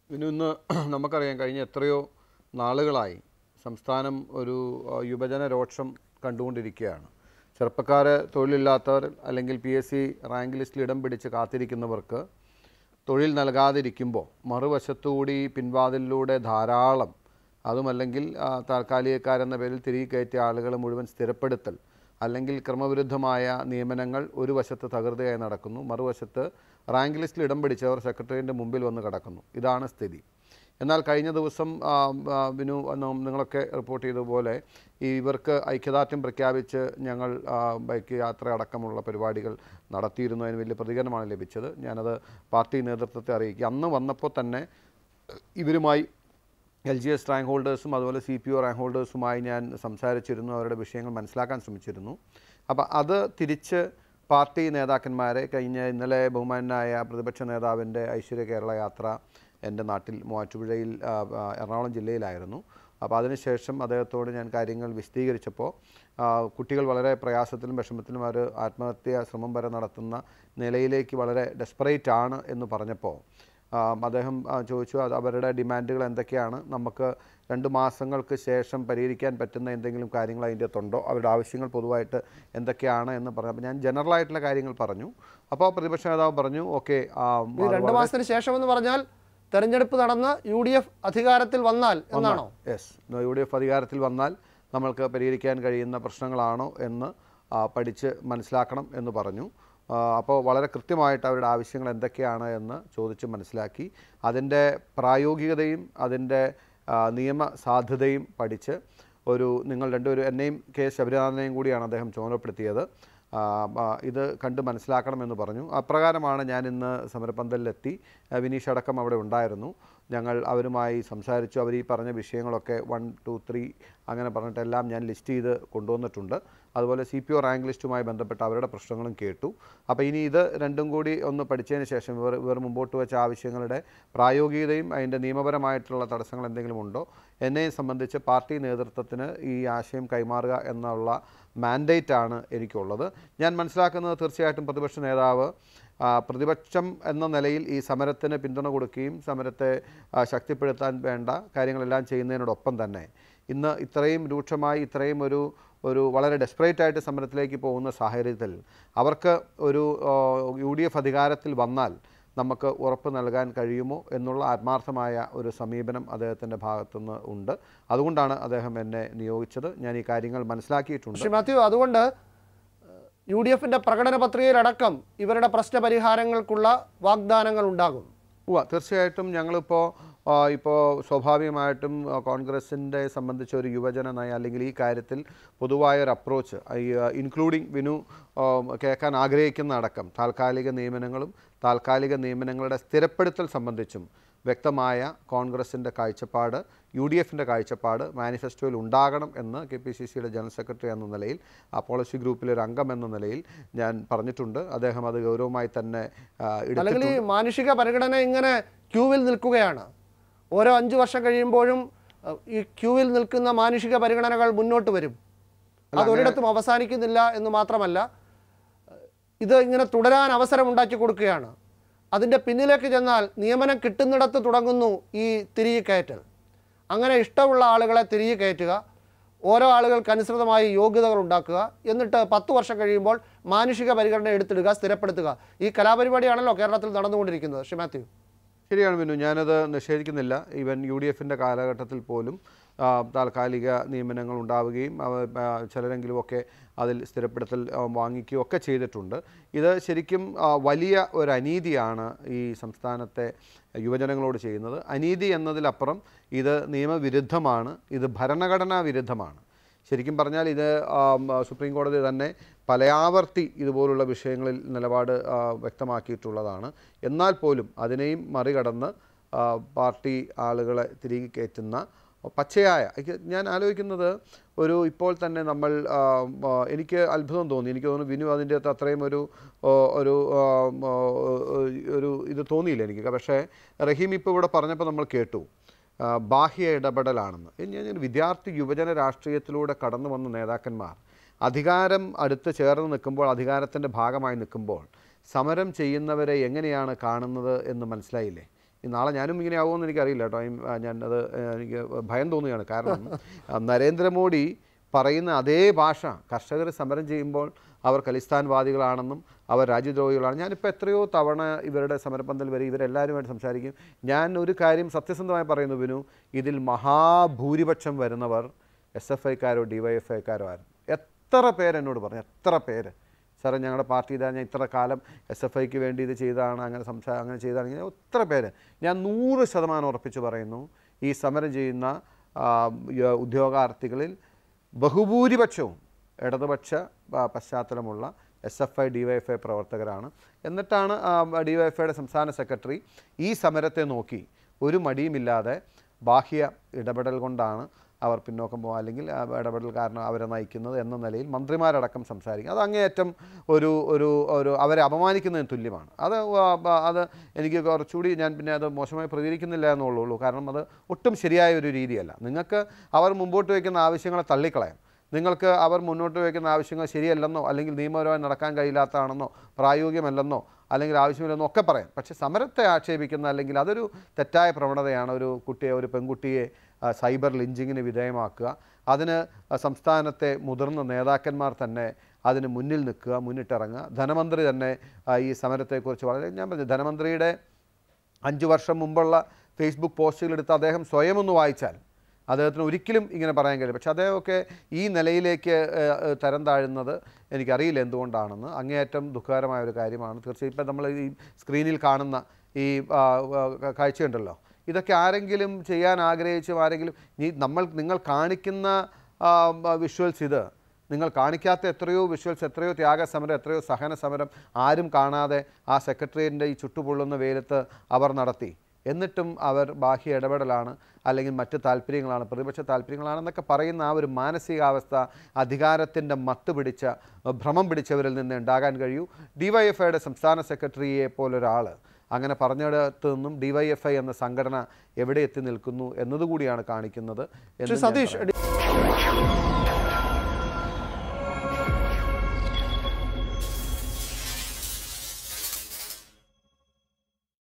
പിന്നെ ഇന്ന് നമുക്കറിയാം കഴിഞ്ഞ എത്രയോ നാളുകളായി സംസ്ഥാനം ഒരു ആ, യുവജന രോക്ഷം കണ്ടുകൊണ്ടിരിക്കുകയാണ് ചെറുപ്പക്കാർ തൊഴിലില്ലാത്തവർ അല്ലെങ്കിൽ പി എസ് സി റാങ്ക് ലിസ്റ്റിൽ ഇടം പിടിച്ച് കാത്തിരിക്കുന്നവർക്ക് തൊഴിൽ നൽകാതിരിക്കുമ്പോൾ മറുവശത്തുകൂടി പിൻവാതിലിലൂടെ ധാരാളം അതുമല്ലെങ്കിൽ ആ, താൽക്കാലികക്കാരെന്ന പേരിൽ തിരികെ കയറ്റിയ ആളുകൾ മുഴുവൻ സ്ഥിരപ്പെടുത്തൽ അല്ലെങ്കിൽ ക്രമവിരുദ്ധമായ നിയമനങ്ങൾ ഒരു വശത്ത് തകൃതയായി നടക്കുന്നു മറുവശത്ത് റാങ്ക് ലിസ്റ്റിൽ ഇടം പിടിച്ചവർ സെക്രട്ടറിയുടെ മുമ്പിൽ വന്ന് കിടക്കുന്നു ഇതാണ് സ്ഥിതി എന്നാൽ കഴിഞ്ഞ ദിവസം ആ, ആ, ബിനു അന്ന് നിങ്ങളൊക്കെ റിപ്പോർട്ട് ചെയ്തതുപോലെ ഈ ഇവർക്ക് ഐക്യദാർഢ്യം പ്രഖ്യാപിച്ച് ഞങ്ങൾ ആ, ബൈക്ക് യാത്ര അടക്കമുള്ള പരിപാടികൾ നടത്തിയിരുന്നു അതിന് വലിയ പ്രതികരണമാണ് ലഭിച്ചത് ഞാനത് പാർട്ടി നേതൃത്വത്തെ അറിയിക്കുക അന്ന് വന്നപ്പോൾ തന്നെ ഇവരുമായി എൽ ജി എസ് റാങ്ക് ഹോൾഡേഴ്സും അതുപോലെ സി പി ഒ റാങ്ക് ഹോൾഡേഴ്സുമായി ഞാൻ സംസാരിച്ചിരുന്നു അവരുടെ വിഷയങ്ങൾ മനസ്സിലാക്കാൻ ശ്രമിച്ചിരുന്നു അപ്പോൾ അത് തിരിച്ച് പാർട്ടി നേതാക്കന്മാരെ കഴിഞ്ഞ ഇന്നലെ ബഹുമാനായ പ്രതിപക്ഷ നേതാവിൻ്റെ ഐശ്വര്യ കേരള യാത്ര എൻ്റെ നാട്ടിൽ മൂവാറ്റുപുഴയിൽ ആ, ആ, എറണാകുളം ജില്ലയിലായിരുന്നു അപ്പോൾ അതിനുശേഷം അദ്ദേഹത്തോട് ഞാൻ കാര്യങ്ങൾ വിശദീകരിച്ചപ്പോൾ ആ, കുട്ടികൾ വളരെ പ്രയാസത്തിലും വിഷമത്തിലും അവർ ആത്മഹത്യാ ശ്രമം വരെ നടത്തുന്ന നിലയിലേക്ക് വളരെ ഡെസ്പറേറ്റ് ആണ് എന്ന് പറഞ്ഞപ്പോൾ ആ, അദ്ദേഹം ആ, ചോദിച്ചു അത് അവരുടെ ഡിമാൻഡുകൾ എന്തൊക്കെയാണ് നമുക്ക് രണ്ട് മാസങ്ങൾക്ക് ശേഷം പരിഹരിക്കാൻ പറ്റുന്ന എന്തെങ്കിലും കാര്യങ്ങൾ അതിൻ്റെ അകത്തുണ്ടോ അവരുടെ ആവശ്യങ്ങൾ പൊതുവായിട്ട് എന്തൊക്കെയാണ് എന്ന് പറഞ്ഞു അപ്പോൾ ഞാൻ ജനറൽ ആയിട്ടുള്ള കാര്യങ്ങൾ പറഞ്ഞു അപ്പോൾ പ്രതിപക്ഷ നേതാവ് പറഞ്ഞു ഓക്കെ ഈ രണ്ട് മാസത്തിന് ശേഷം എന്ന് പറഞ്ഞാൽ തെരഞ്ഞെടുപ്പ് നടന്ന് യു ഡി എഫ് അധികാരത്തിൽ വന്നാൽ എന്നാണോ യെസ് യു ഡി എഫ് അധികാരത്തിൽ വന്നാൽ നമ്മൾക്ക് പരിഹരിക്കാൻ കഴിയുന്ന പ്രശ്നങ്ങളാണോ എന്ന് ആ, പഠിച്ച് മനസ്സിലാക്കണം എന്ന് പറഞ്ഞു ആ, അപ്പോൾ വളരെ കൃത്യമായിട്ട് അവരുടെ ആവശ്യങ്ങൾ എന്തൊക്കെയാണ് എന്ന് ചോദിച്ച് മനസ്സിലാക്കി അതിൻ്റെ പ്രായോഗികതയും അതിൻ്റെ ആ, നിയമ സാധ്യതയും പഠിച്ച് ഒരു നിങ്ങൾ രണ്ടുപേരും എന്നെയും കെ ശബരിനാഥനെയും കൂടിയാണ് അദ്ദേഹം ചുമതലപ്പെടുത്തിയത് ആ, ആ, ഇത് കണ്ട് മനസ്സിലാക്കണമെന്ന് പറഞ്ഞു അപ്രകാരമാണ് ഞാൻ ഇന്ന് സമരപന്തലിലെത്തി ആ, വിനീഷ് അടക്കം അവിടെ ഉണ്ടായിരുന്നു ഞങ്ങൾ അവരുമായി സംസാരിച്ചു അവർ ഈ പറഞ്ഞ വിഷയങ്ങളൊക്കെ വൺ ടു ത്രീ അങ്ങനെ പറഞ്ഞിട്ടെല്ലാം ഞാൻ ലിസ്റ്റ് ചെയ്ത് കൊണ്ടുവന്നിട്ടുണ്ട് അതുപോലെ സി പി ഒ റാങ്ക് ലിസ്റ്റുമായി ബന്ധപ്പെട്ട അവരുടെ പ്രശ്നങ്ങളും കേട്ടു അപ്പോൾ ഇനി ഇത് രണ്ടും കൂടി ഒന്ന് പഠിച്ചതിന് ശേഷം ഇവർ ഇവർ മുമ്പോട്ട് വെച്ച ആവശ്യങ്ങളുടെ പ്രായോഗികതയും അതിൻ്റെ നിയമപരമായിട്ടുള്ള തടസ്സങ്ങൾ എന്തെങ്കിലും ഉണ്ടോ എന്നെ സംബന്ധിച്ച് പാർട്ടി നേതൃത്വത്തിന് ഈ ആശയം കൈമാറുക എന്നുള്ള മാൻഡേറ്റ് ആണ് എനിക്കുള്ളത് ഞാൻ മനസ്സിലാക്കുന്നത് തീർച്ചയായിട്ടും പ്രതിപക്ഷ നേതാവ് ആ, പ്രതിപക്ഷം എന്ന നിലയിൽ ഈ സമരത്തിന് പിന്തുണ കൊടുക്കുകയും സമരത്തെ ആ, ശക്തിപ്പെടുത്താൻ വേണ്ട കാര്യങ്ങളെല്ലാം ചെയ്യുന്നതിനോടൊപ്പം തന്നെ ഇന്ന് ഇത്രയും രൂക്ഷമായി ഇത്രയും ഒരു ഒരു വളരെ ഡെസ്പറേറ്റ് ആയിട്ട് സമരത്തിലേക്ക് പോകുന്ന സാഹചര്യത്തിൽ അവർക്ക് ഒരു ആ, യു ഡി എഫ് അധികാരത്തിൽ വന്നാൽ നമുക്ക് ഉറപ്പ് നൽകാൻ കഴിയുമോ എന്നുള്ള ആത്മാർത്ഥമായ ഒരു സമീപനം അദ്ദേഹത്തിൻ്റെ ഭാഗത്തുനിന്ന് ഉണ്ട് അതുകൊണ്ടാണ് അദ്ദേഹം എന്നെ നിയോഗിച്ചത് ഞാൻ ഈ കാര്യങ്ങൾ മനസ്സിലാക്കിയിട്ടുണ്ട് ശ്രീ മാത്യു അതുകൊണ്ട് യു ഡി എഫിന്റെ പ്രകടന പത്രികയിലടക്കം ഇവരുടെ പ്രശ്ന പരിഹാരങ്ങൾക്കുള്ള വാഗ്ദാനങ്ങൾ ഉണ്ടാകും ഉവ്വ തീർച്ചയായിട്ടും ഞങ്ങളിപ്പോൾ ഇപ്പോൾ സ്വാഭാവികമായിട്ടും ആ, കോൺഗ്രസിൻ്റെ സംബന്ധിച്ച ഒരു യുവജന നയം അല്ലെങ്കിൽ ഈ കാര്യത്തിൽ പൊതുവായ ഒരു അപ്രോച്ച് ഇൻക്ലൂഡിങ് വിനു ആ, കേൾക്കാൻ ആഗ്രഹിക്കുന്ന അടക്കം താൽക്കാലിക നിയമനങ്ങളും താൽക്കാലിക നിയമനങ്ങളുടെ സ്ഥിരപ്പെടുത്തൽ സംബന്ധിച്ചും വ്യക്തമായ കോൺഗ്രസിൻ്റെ കാഴ്ചപ്പാട് യു ഡി എഫിൻ്റെ കാഴ്ചപ്പാട് മാനിഫെസ്റ്റോയിൽ ഉണ്ടാകണം എന്ന് കെ പി സി സിയുടെ ജനറൽ സെക്രട്ടറി എന്ന നിലയിൽ ആ പോളിസി ഗ്രൂപ്പിലെ ഒരു അംഗം എന്ന നിലയിൽ ഞാൻ പറഞ്ഞിട്ടുണ്ട് അദ്ദേഹം അത് ഗൗരവമായി തന്നെ ആ, അല്ലെങ്കിൽ എടുത്തിട്ടുണ്ട് ഈ മാനുഷിക പരിഗണന ഇങ്ങനെ ക്യൂവിൽ നിൽക്കുകയാണ് ഓരോ അഞ്ച് വർഷം കഴിയുമ്പോഴും അഹ്, ഈ ക്യൂവിൽ നിൽക്കുന്ന മാനുഷിക പരിഗണനകൾ മുന്നോട്ട് വരും അത് ഒരിടത്തും അവസാനിക്കുന്നില്ല എന്ന് മാത്രമല്ല അഹ്, ഇത് ഇങ്ങനെ തുടരാൻ അവസരം ഉണ്ടാക്കി കൊടുക്കുകയാണ് അതിൻ്റെ പിന്നിലേക്ക് ചെന്നാൽ നിയമനം കിട്ടുന്നിടത്ത് തുടങ്ങുന്നു ഈ തിരികെ കയറ്റൽ അങ്ങനെ ഇഷ്ടമുള്ള ആളുകളെ തിരികെ കയറ്റുക ഓരോ ആളുകൾക്ക് അനുസൃതമായി യോഗ്യതകൾ ഉണ്ടാക്കുക എന്നിട്ട് പത്ത് വർഷം കഴിയുമ്പോൾ മാനുഷിക പരിഗണന എടുത്തിടുക സ്ഥിരപ്പെടുത്തുക ഈ കലാപരിപാടിയാണല്ലോ കേരളത്തിൽ നടന്നുകൊണ്ടിരിക്കുന്നത് ശ്രീ മാത്യു ശരിയാണ് ബിനു ഞാനത് നിഷേധിക്കുന്നില്ല ഈവൻ യു ഡി എഫിൻ്റെ കാലഘട്ടത്തിൽ പോലും ആ, താൽക്കാലിക നിയമനങ്ങൾ ഉണ്ടാവുകയും അവ ആ, ചിലരെങ്കിലുമൊക്കെ അതിൽ സ്ഥിരപ്പെടുത്തൽ ആ, വാങ്ങിക്കുകയും ഒക്കെ ചെയ്തിട്ടുണ്ട് ഇത് ശരിക്കും ആ, വലിയ ഒരു അനീതിയാണ് ഈ സംസ്ഥാനത്തെ യുവജനങ്ങളോട് ചെയ്യുന്നത് അനീതി എന്നതിലപ്പുറം ഇത് നിയമവിരുദ്ധമാണ് ഇത് ഭരണഘടനാ വിരുദ്ധമാണ് ശരിക്കും പറഞ്ഞാൽ ഇത് ആം, സുപ്രീം കോടതി തന്നെ പലയാവർത്തി ഇതുപോലുള്ള വിഷയങ്ങളിൽ നിലപാട് ആ, വ്യക്തമാക്കിയിട്ടുള്ളതാണ് എന്നാൽ പോലും അതിനെയും മറികടന്ന് ആ, പാർട്ടി ആളുകളെ തിരികെ കയറ്റുന്ന പച്ചയായ എനിക്ക് ഞാൻ ആലോചിക്കുന്നത് ഒരു ഇപ്പോൾ തന്നെ നമ്മൾ ആ, ആ, എനിക്ക് അത്ഭുതം തോന്നി എനിക്ക് തോന്നുന്നു വിനു അതിൻ്റെ അകത്ത് അത്രയും ഒരു ഓ, ഒരു ആ, ആ, ഒരു ഇത് തോന്നിയില്ല എനിക്ക് പക്ഷേ റഹീം ഇപ്പോൾ ഇവിടെ പറഞ്ഞപ്പോൾ നമ്മൾ കേട്ടു ആ, ബാഹ്യ ഇടപെടലാണെന്ന് ഇനി ഞാൻ ഒരു വിദ്യാർത്ഥി യുവജന രാഷ്ട്രീയത്തിലൂടെ കടന്നു വന്ന നേതാക്കന്മാർ അധികാരം അടുത്ത് ചേർന്ന് നിൽക്കുമ്പോൾ അധികാരത്തിൻ്റെ ഭാഗമായി നിൽക്കുമ്പോൾ സമരം ചെയ്യുന്നവരെ എങ്ങനെയാണ് കാണുന്നത് എന്ന് മനസ്സിലായില്ലേ ഈ നാളെ ഞാനും ഇങ്ങനെ ആവുമെന്ന് എനിക്കറിയില്ല കേട്ടോ ഈ, ആ, ഞാൻ അത് ആ, എനിക്ക് ഭയം തോന്നുകയാണ് കാരണം ആ, നരേന്ദ്രമോദി പറയുന്ന അതേ ഭാഷ കർഷകർ സമരം ചെയ്യുമ്പോൾ അവർ ഖലിസ്ഥാൻവാദികളാണെന്നും അവർ രാജ്യദ്രോഹികളാണ് ഞാനിപ്പോൾ എത്രയോ തവണ ഇവരുടെ സമരപന്തൽ വരെ ഇവരെല്ലാവരുമായിട്ട് സംസാരിക്കും ഞാൻ ഒരു കാര്യം സത്യസന്ധമായി പറയുന്നു ബിനു ഇതിൽ മഹാഭൂരിപക്ഷം വരുന്നവർ എസ് എഫ് ഐക്കാരോ ഡി വൈ എഫ് ഐക്കാരോ ആയിരുന്നു എത്ര പേര് എന്നോട് പറഞ്ഞു എത്ര പേര് സാറേ ഞങ്ങളുടെ പാർട്ടി ഇതാ ഞാൻ ഇത്ര കാലം എസ് എഫ് ഐക്ക് വേണ്ടി ഇത് ചെയ്തതാണ് അങ്ങനെ സംസാ അങ്ങനെ ചെയ്തതാണ് ഇങ്ങനെ ഒത്തിരി പേര് ഞാൻ നൂറ് ശതമാനം ഉറപ്പിച്ച് പറയുന്നു ഈ സമരം ചെയ്യുന്ന ആ, യ- ഉദ്യോഗാർത്ഥികളിൽ ബഹുഭൂരിപക്ഷവും ഇടതുപക്ഷ ആ, പശ്ചാത്തലമുള്ള S F I D Y F I പ്രവർത്തകരാണ് എന്നിട്ടാണ് ഡി വൈ എഫ് ഐയുടെ സംസ്ഥാന സെക്രട്ടറി ഈ സമരത്തെ നോക്കി ഒരു മടിയുമില്ലാതെ ബാഹ്യ ഇടപെടൽ കൊണ്ടാണ് അവർ പിന്നോക്കം പോകുക അല്ലെങ്കിൽ ആ ഇടപെടൽ കാരണം അവരെ നയിക്കുന്നത് എന്ന നിലയിൽ മന്ത്രിമാരടക്കം സംസാരിക്കും അത് അങ്ങേയറ്റം ഒരു ഒരു ഒരു അവരെ അപമാനിക്കുന്നതിന് തുല്യമാണ് അത് ആ, ബ- അത് എനിക്ക് കുറച്ചുകൂടി ഞാൻ പിന്നെ അത് മോശമായി പ്രതികരിക്കുന്നില്ല എന്നുള്ളൂ കാരണം അത് ഒട്ടും ശരിയായ ഒരു രീതിയല്ല നിങ്ങൾക്ക് അവർ മുമ്പോട്ട് വയ്ക്കുന്ന ആവശ്യങ്ങളെ തള്ളിക്കളയാം നിങ്ങൾക്ക് അവർ മുന്നോട്ട് വയ്ക്കുന്ന ആവശ്യങ്ങൾ ശരിയല്ലെന്നോ അല്ലെങ്കിൽ നിയമപരമായി നടക്കാൻ കഴിയില്ലാത്തതാണെന്നോ പ്രായോഗികമല്ലെന്നോ അല്ലെങ്കിൽ ആവശ്യമില്ലെന്നോ ഒക്കെ പറയാം പക്ഷേ സമരത്തെ ആക്ഷേപിക്കുന്ന അല്ലെങ്കിൽ അതൊരു തെറ്റായ പ്രവണതയാണ് ഒരു കുട്ടിയെ ഒരു പെൺകുട്ടിയെ ആ, സൈബർ ലിഞ്ചിങ്ങിന് വിധേയമാക്കുക അതിന് ആ, സംസ്ഥാനത്തെ മുതിർന്ന നേതാക്കന്മാർ തന്നെ അതിന് മുന്നിൽ നിൽക്കുക മുന്നിട്ടിറങ്ങുക ധനമന്ത്രി തന്നെ ആ, ഈ സമരത്തെക്കുറിച്ച് വളരെ ഞാൻ പറഞ്ഞു ധനമന്ത്രിയുടെ അഞ്ച് വർഷം മുമ്പുള്ള ഫേസ്ബുക്ക് പോസ്റ്റുകളെടുത്ത് അദ്ദേഹം സ്വയം ഒന്ന് വായിച്ചാൽ അദ്ദേഹത്തിന് ഒരിക്കലും ഇങ്ങനെ പറയാൻ കഴിയും പക്ഷേ അദ്ദേഹമൊക്കെ ഈ നിലയിലേക്ക് ഏഹ്, ഏഹ്, തരം താഴുന്നത് എനിക്കറിയില്ല എന്തുകൊണ്ടാണെന്ന് അങ്ങേയറ്റം ദുഃഖകരമായ ഒരു കാര്യമാണ് തീർച്ചയായും ഇപ്പം നമ്മൾ ഈ സ്ക്രീനിൽ കാണുന്ന ഈ ആ, ആ, കാഴ്ചയുണ്ടല്ലോ ഇതൊക്കെ ആരെങ്കിലും ചെയ്യാൻ ആഗ്രഹിച്ചും ആരെങ്കിലും ഈ നമ്മൾ നിങ്ങൾ കാണിക്കുന്ന വിഷ്വൽസ് ഇത് നിങ്ങൾ കാണിക്കാത്ത എത്രയോ വിഷ്വൽസ് എത്രയോ ത്യാഗസമരം എത്രയോ സഹന സമരം ആരും കാണാതെ ആ സെക്രട്ടേറിയറ്റിൻ്റെ ഈ ചുട്ടുപൊള്ളുന്ന വെയിലത്ത് അവർ നടത്തി എന്നിട്ടും അവർ ബാഹ്യ ഇടപെടലാണ് അല്ലെങ്കിൽ മറ്റ് താല്പര്യങ്ങളാണ് പ്രതിപക്ഷ താല്പര്യങ്ങളാണെന്നൊക്കെ പറയുന്ന ആ ഒരു മാനസികാവസ്ഥ അധികാരത്തിൻ്റെ മത്ത് പിടിച്ച അഹ് ഭ്രമം പിടിച്ചവരിൽ നിന്ന് ഉണ്ടാകാൻ കഴിയൂ ഡിവൈഎഫ്ഐയുടെ സംസ്ഥാന സെക്രട്ടറിയെ പോലൊരാൾ അങ്ങനെ പറഞ്ഞിടത്ത് നിന്നും ഡിവൈഎഫ്ഐ എന്ന സംഘടന എവിടെ എത്തി നിൽക്കുന്നു എന്നതുകൂടിയാണ് കാണിക്കുന്നത് എന്ന് ശ്രീ ഞാൻ സതീഷ്